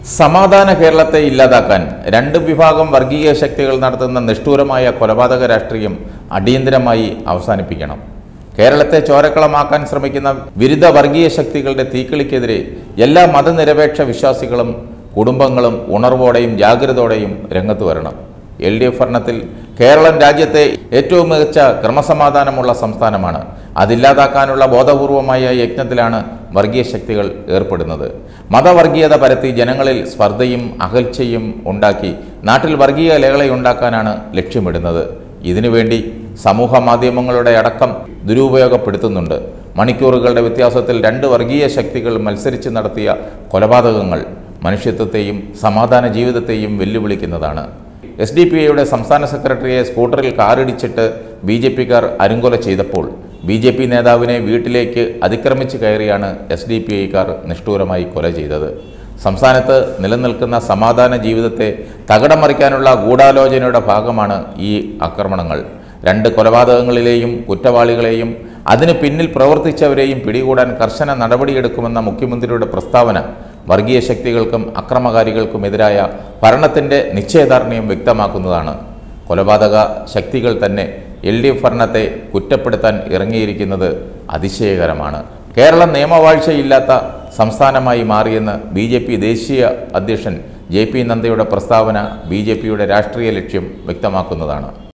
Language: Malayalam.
സമാധാന കേരളത്തെ ഇല്ലാതാക്കാൻ രണ്ട് വിഭാഗം വർഗീയ ശക്തികൾ നടത്തുന്ന നിഷ്ഠൂരമായ കൊലപാതക രാഷ്ട്രീയം അടിയന്തരമായി അവസാനിപ്പിക്കണം കേരളത്തെ ചോരക്കളമാക്കാൻ ശ്രമിക്കുന്ന വിരുദ്ധ വർഗീയ ശക്തികളുടെ തീക്കളിക്കെതിരെ എല്ലാ മതനിരപേക്ഷ വിശ്വാസികളും കുടുംബങ്ങളും ഉണർവോടെയും ജാഗ്രതയോടെയും രംഗത്ത് വരണം എൽ ഡി എഫ് ഭരണത്തിൽ കേരളം രാജ്യത്തെ ഏറ്റവും മികച്ച ക്രമസമാധാനമുള്ള സംസ്ഥാനമാണ് അതില്ലാതാക്കാനുള്ള ബോധപൂർവമായ യജ്ഞത്തിലാണ് വർഗീയ ശക്തികൾ ഏർപ്പെടുന്നത് മതവർഗീയത പരത്തി ജനങ്ങളിൽ സ്പർദ്ധയും അകൽച്ചയും ഉണ്ടാക്കി നാട്ടിൽ വർഗീയ ലഹളയുണ്ടാക്കാനാണ് ലക്ഷ്യമിടുന്നത് ഇതിനുവേണ്ടി സമൂഹ മാധ്യമങ്ങളുടെ അടക്കം ദുരുപയോഗപ്പെടുത്തുന്നുണ്ട് മണിക്കൂറുകളുടെ വ്യത്യാസത്തിൽ രണ്ട് വർഗീയ ശക്തികൾ മത്സരിച്ച് നടത്തിയ കൊലപാതകങ്ങൾ മനുഷ്യത്വത്തെയും സമാധാന ജീവിതത്തെയും വെല്ലുവിളിക്കുന്നതാണ് എസ് ഡി പി ഐയുടെ സംസ്ഥാന സെക്രട്ടറിയെ സ്കൂട്ടറിൽ കാറിടിച്ചിട്ട് ബി ജെ പിക്കാർ അരുങ്കൊല ചെയ്തപ്പോൾ ബി ജെ പി നേതാവിനെ വീട്ടിലേക്ക് അതിക്രമിച്ച് കയറിയാണ് എസ് ഡി പി ഐക്കാർ നിഷ്ഠൂരമായി കൊല ചെയ്തത് സംസ്ഥാനത്ത് നിലനിൽക്കുന്ന സമാധാന ജീവിതത്തെ തകിടം മറിക്കാനുള്ള ഗൂഢാലോചനയുടെ ഭാഗമാണ് ഈ ആക്രമണങ്ങൾ രണ്ട് കൊലപാതകങ്ങളിലെയും കുറ്റവാളികളെയും അതിന് പിന്നിൽ പ്രവർത്തിച്ചവരെയും പിടികൂടാൻ കർശന നടപടിയെടുക്കുമെന്ന മുഖ്യമന്ത്രിയുടെ പ്രസ്താവന വർഗീയ ശക്തികൾക്കും അക്രമകാരികൾക്കുമെതിരായ ഭരണത്തിൻ്റെ നിശ്ചയദാർഢ്യം വ്യക്തമാക്കുന്നതാണ് കൊലപാതക ശക്തികൾ തന്നെ എൽ ഡി എഫ് ഭരണത്തെ കുറ്റപ്പെടുത്താൻ ഇറങ്ങിയിരിക്കുന്നത് അതിശയകരമാണ് കേരളം നിയമവാഴ്ചയില്ലാത്ത സംസ്ഥാനമായി മാറിയെന്ന് ബി ജെ പി ദേശീയ അധ്യക്ഷൻ ജെ പി നദ്ദയുടെ പ്രസ്താവന ബി ജെ പിയുടെ രാഷ്ട്രീയ ലക്ഷ്യം വ്യക്തമാക്കുന്നതാണ്